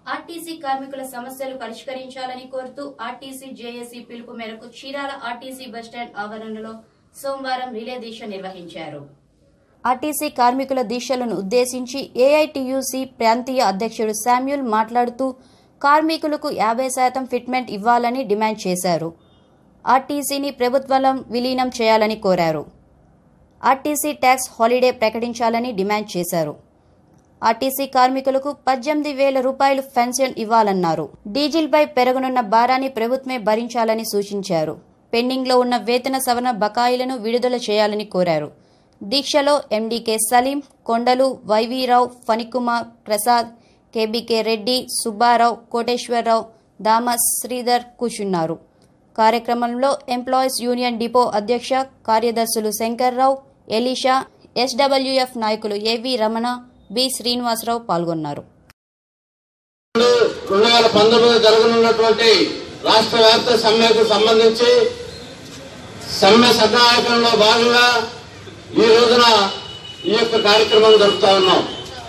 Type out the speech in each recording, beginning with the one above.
RTC కార్మికుల సమస్యలు పరిష్కరించాలని కోరుతూ ఆర్టీసీ జేఏసీ పిలుపు మేరకు చీరాల ఆర్టీసీ బస్టాండ్ ఆవరణలో సోమవారం రిలే దీక్ష నిర్వహించారు ఆర్టీసీ కార్మికుల దీక్షలను ఉద్దేశించి ఏఐటియుసి ప్రాంతీయ అధ్యక్షుడు శామ్యూల్ మాట్లాడుతూ కార్మికులకు యాభై శాతం ఫిట్మెంట్ ఇవ్వాలని డిమాండ్ చేశారు ఆర్టీసీని ప్రభుత్వంలో విలీనం చేయాలని కోరారు ఆర్టీసీ ట్యాక్స్ హాలిడే ప్రకటించాలని డిమాండ్ చేశారు ఆర్టీసీ కార్మికులకు పద్దెనిమిది వేల రూపాయలు పెన్షన్ ఇవ్వాలన్నారు డీజిల్పై పెరగనున్న భారాన్ని ప్రభుత్వమే భరించాలని సూచించారు పెండింగ్లో ఉన్న వేతన సవరణ బకాయిలను విడుదల చేయాలని కోరారు దీక్షలో ఎండీకే సలీం కొండలు వైవీరావు ఫణికుమార్ ప్రసాద్ కేబీకే రెడ్డి సుబ్బారావు కోటేశ్వరరావు దామ శ్రీధర్ కూర్చున్నారు కార్యక్రమంలో ఎంప్లాయీస్ యూనియన్ డిపో అధ్యక్ష కార్యదర్శులు శంకర్రావు ఎలీషా ఎస్డబ్ల్యూఎఫ్ నాయకులు ఏవి రమణ బి శ్రీనివాసరావు పాల్గొన్నారు రెండు వేల పంతొమ్మిది జరగనున్నటువంటి రాష్ట్ర వ్యాప్త సమ్మెకు సంబంధించి సమ్మె సన్నాహకంలో భాగంగా ఈ రోజున ఈ యొక్క కార్యక్రమం జరుపుతా ఉన్నాం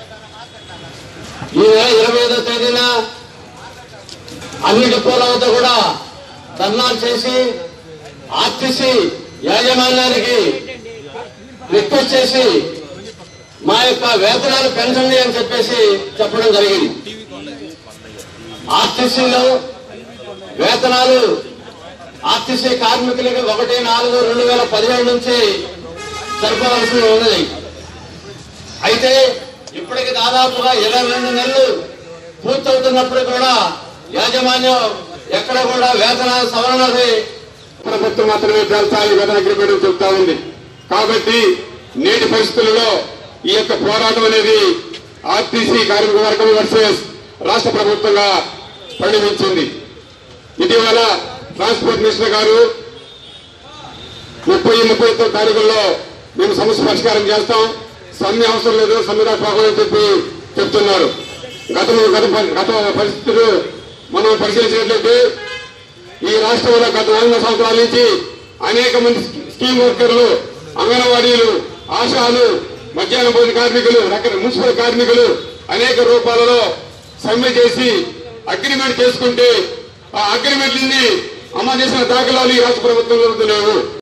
ఈ నెల ఇరవై ఐదో తేదీన అన్ని డిపోల వద్ద కూడా ధర్నాలు చేసి ఆర్టీసీ యాజమాన్యానికి రిక్వెస్ట్ చేసి మా యొక్క వేతనాలు పెంచండి అని చెప్పేసి చెప్పడం జరిగింది ఆర్టీసీలో వేతనాలు ఆర్టీసీ కార్మికులకి ఒకటి నాలుగు రెండు వేల పదిహేడు నుంచి సరిపోవలసి ఉన్నది అయితే ఇప్పటికి దాదాపుగా ఇరవై రెండు నెలలు పూర్తవుతున్నప్పుడు కూడా యాజమాన్యం ఎక్కడ కూడా వేతనాల సవరణది ప్రభుత్వం మాత్రమే తేల్చాలి వేతన అగ్రిమెంట్ చెప్తా ఉంది కాబట్టి నేటి పరిస్థితుల్లో ఈ యొక్క పోరాటం అనేది ఆర్టీసీ కార్మిక వర్గం వర్సెస్ రాష్ట్ర ప్రభుత్వంగా పరిణమించింది ఇటీవల ట్రాన్స్పోర్ట్ మినిస్టర్ గారు ముప్పై ముప్పై తొమ్మిది తారీఖుల్లో మేము సమస్య పరిష్కారం చేస్తాం సమ్మె అవసరం లేదు సమ్మె పోకూడదని చెప్పి చెప్తున్నారు గత గత గత పరిస్థితులు మనం పరిశీలించినట్లయితే ఈ రాష్ట్రంలో గత నాలుగు సంవత్సరాల నుంచి అనేక మంది స్కీమ్ వర్కర్లు అంగన్వాడీలు ఆశాలు మధ్యాహ్న భోజన కార్మికులు రకర మున్సిపల్ కార్మికులు అనేక రూపాలలో సమ్మె చేసి అగ్రిమెంట్ చేసుకుంటే ఆ అగ్రిమెంట్లని అమలు చేసిన దాఖలాలు ఈ రాష్ట్ర ప్రభుత్వంలో లేవు